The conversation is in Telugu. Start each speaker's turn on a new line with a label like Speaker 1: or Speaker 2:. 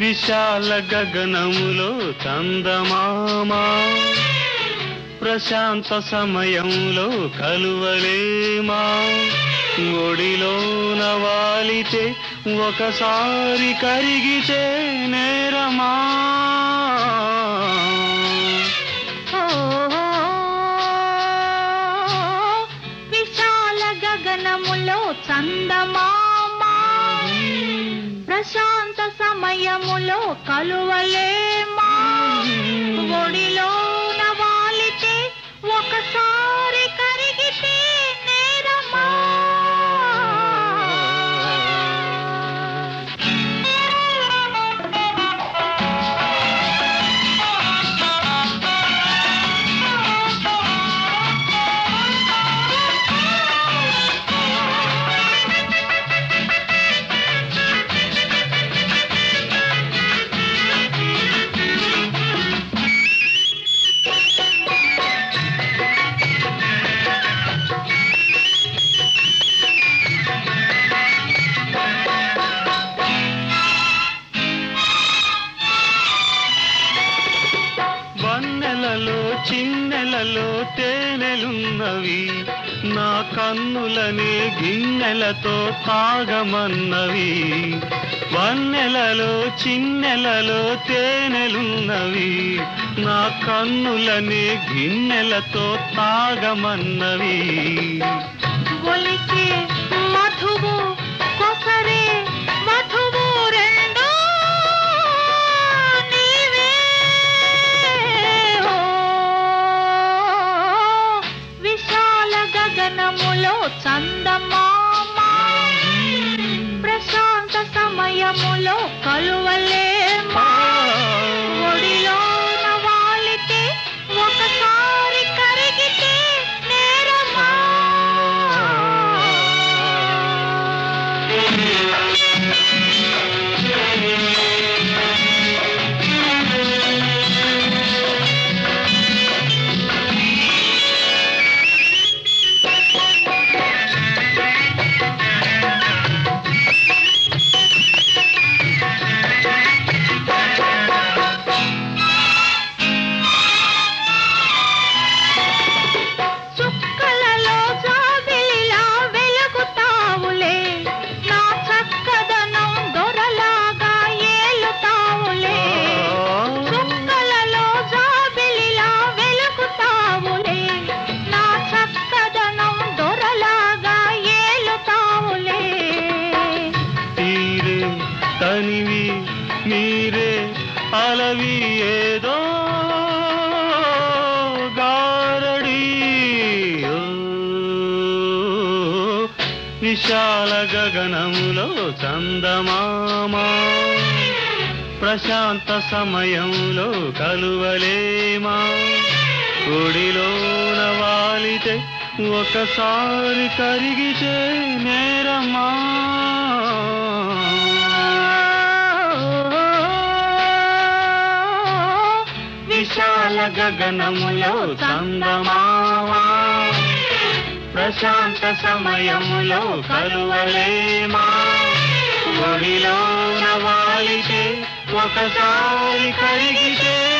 Speaker 1: విశాల గగనములో చందమామా ప్రశాంత సమయంలో కలువలేమా ఒడిలోన వాలితే ఒకసారి కరిగితే నేరమా
Speaker 2: ఓ విశాల గగనములో చందమామా ప్రశాంత సమయములో కలువలేమా ఒడిలోన వాలితే ఒకసారి కరిగితే నేరమా
Speaker 1: వన్నెలలో చిన్నెలలో తేనెలున్నవి నా కన్నులనే గిన్నెలతో తాగమన్నవి వన్నెలలో చిన్నెలలో తేనెలున్నవి నా కన్నులనే గిన్నెలతో తాగమన్నవి
Speaker 2: ఒలికే మధువు కొసరే మధువు రెండు నీవే ఓ విశాల గగనములో చందమామా ప్రశాంత సమయములో కలువలేమా ఒడిలోన వాలితే ఒకసారి కరిగితే నేరమా చుక్కలలో జాబిలిలా వెలుగుతావులే నా చక్కదనం దొరలాగా ఏలుతావులే చుక్కలలో జాబిలిలా వెలుగుతావులే నా చక్కదనం దొరలాగా ఏలుతావులే
Speaker 1: తీరే తనివి మీరే అలవి ఏదో గారడి ఓ, విశాల గగనములో చందమామా ప్రశాంత సమయంలో కలువలేమా ఒడిలోన వాలితే ఒకసారి కరిగితే నేరమా విశాల గగనములో చందమామా ప్రశాంత సమయములో కలువలేమా ఒడిలోన వాలితే ఒకసారి కరిగితే